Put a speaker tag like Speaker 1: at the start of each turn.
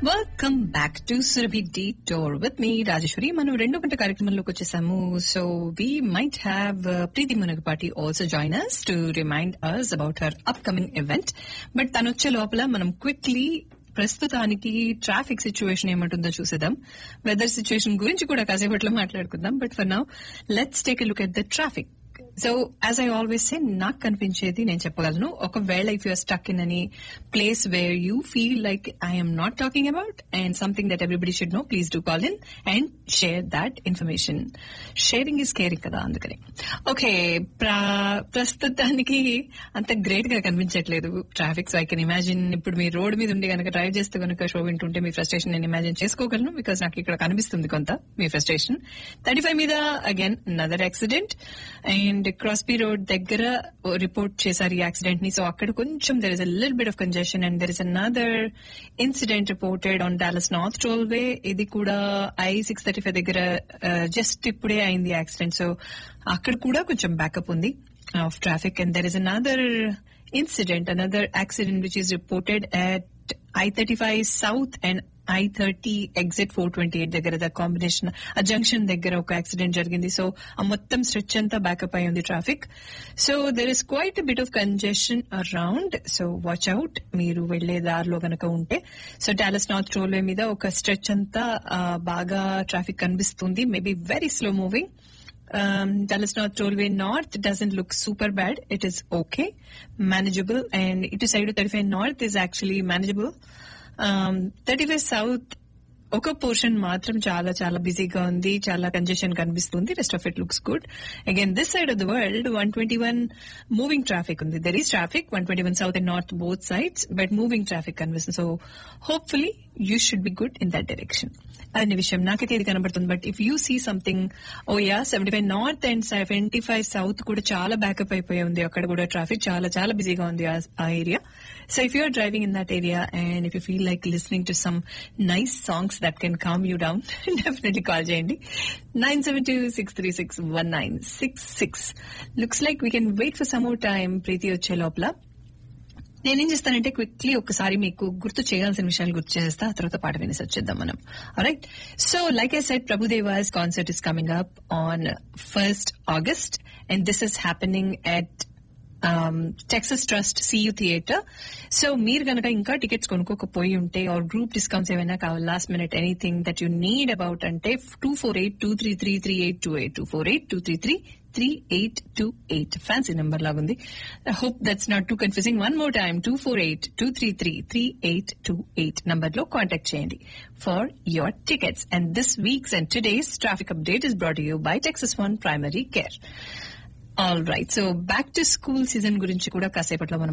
Speaker 1: Welcome back to Surabhi detour with me Rajeshwari మనం రెండో గంట కార్యక్రమంలోకి వచ్చేసాము so we might have Preethi Munagapati also join us to remind us about her upcoming event but తను వచ్చే లోపల మనం క్విక్లీ ప్రస్తుతానికి ట్రాఫిక్ సిచ్యువేషన్ ఏమంటుందో చూసేద్దాం వెదర్ సిచ్యువేషన్ గురించి కూడా కాసేపట్లో మాట్లాడుకుందాం but for now let's take look at the traffic so as I always say నాకు కనిపించేది నేను చెప్పగలను ఒకవేళ if you're stuck in any place where you feel like I'm not talking about and something that everybody should know please do call in and share that information sharing is caring కదా అందుకని okay ప్రస్తుతానికి అంత great గా కనిపించట్లేదు traffic so I can imagine ఇప్పుడు మీ road మీద ఉండి కనుక డ్రైవ్ చేస్తూ కనుక షో వింటుంటే మీ ఫ్రస్ట్రేషన్ నేను ఇమాజిన్ చేసుకోగలను బికాస్ నాకు ఇక్కడ కనిపిస్తుంది కొంత మీ ఫ్రస్ట్రేషన్ థర్టీ ఫైవ్ మీద again another accident and Crosby road దగ్గర రిపోర్ట్ చేశారు ఈ యాక్సిడెంట్ ని సో అక్కడ కొంచెం there is a lil bit of congestion and there is another incident reported on Dallas North tollway ఇది కూడా ఐ సిక్స్ థర్టీ ఫైవ్ దగ్గర జస్ట్ ఇప్పుడే అయింది యాక్సిడెంట్ సో అక్కడ కూడా కొంచెం బ్యాకప్ ఉంది of traffic and there is another incident another accident which is reported at I thirty five south and I thirty exit four twenty eight దగ్గర the combination ఆ junction దగ్గర ఒక యాక్సిడెంట్ జరిగింది so ఆ మొత్తం స్ట్రెచ్ అంతా backup అయి ఉంది traffic so there is quite bit of congestion around so watch out మీరు వెళ్లే దారిలో గనక ఉంటే సో డాలస్ నార్త్ రోల్వే మీద ఒక స్ట్రెచ్ అంతా బాగా ట్రాఫిక్ కనిపిస్తుంది maybe very slow moving um, Dallas North Tollway North doesn't look super bad. It is okay, manageable, and it is side to 35 North is actually manageable. Um, 35 South ఒక portion మాత్రం చాలా చాలా బిజీగా ఉంది చాలా కంజెషన్ కనిపిస్తుంది rest of it looks good again this side of the world one twenty one moving traffic ఉంది there is traffic one twenty one south and north both sides but moving traffic కనిపిస్తుంది so hopefully you should be good in that direction అనే విషయం నాకైతే ఇది కనబడుతుంది but if you see something ఓ యా seventy five north and seventy five south కూడా చాలా బ్యాకప్ అయిపోయి ఉంది అక్కడ కూడా ట్రాఫిక్ చాలా చాలా బిజీగా ఉంది ఆ area so if you're driving in that area and if you feel like listening to some nice songs that can calm you down definitely call చేయండి nine seven two six three six one nine six six looks like we can wait for some time Preethi వచ్చే లోపల నేనేం చేస్తానంటే quickly ఒకసారి మీకు గుర్తు చేయాల్సిన విషయాలు గుర్తు చేస్తా ఆ తర్వాత పాట వినేసి వచ్చేద్దాం మనం right so like I said Prabhudeva's concert is coming up on first August and this is happening at Texas Trust CU theater so మీరు గనక ఇంకా టికెట్స్ కొనుక్కోకపోయి ఉంటే ఆర్ గ్రూప్ డిస్కౌంట్స్ ఏమైనా కావాలి last minute anything that you need about అంటే two four eight two three three three eight two eight two four eight two three three three eight two eight fancy number లాగుంది hope that's not too confusing one more time two four eight two three three three eight two eight number లో contact చేయండి for your tickets and this week's and today's traffic update is brought you by Texas one primary care all right so back to school season గురించి కూడా కాసేపట్లో మనం